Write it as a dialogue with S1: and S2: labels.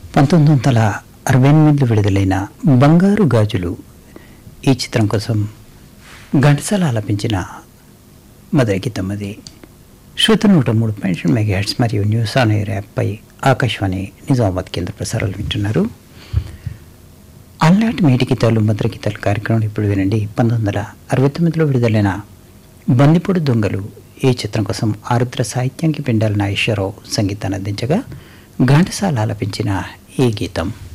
S1: పంతొమ్మిది వందల అరవై ఎనిమిదిలో విడుదలైన బంగారు గాజులు ఈ చిత్రం కోసం ఘంటసాల ఆలపించిన మధుర గీతం అది శ్రుత నూట మూడు పాయింట్ మెగాహెట్స్ మరియు న్యూస్ ఆన్ ఎయిర్ యాప్పై ఆకాశవాణి నిజామాబాద్ కేంద్ర ప్రసారాలు వింటున్నారు అల్లాటి మేటి గీతాలు మధుర గీతాలు కార్యక్రమం ఇప్పుడు వినండి పంతొమ్మిది వందల అరవై తొమ్మిదిలో విడుదలైన బందిపొడి దొంగలు ఈ చిత్రం కోసం ఆరుద్ర సాహిత్యానికి పిండాల నాగేశ్వరరావు సంగీతాన్ని అందించగా ఘంటసాల ఆలపించిన ఈ గీతం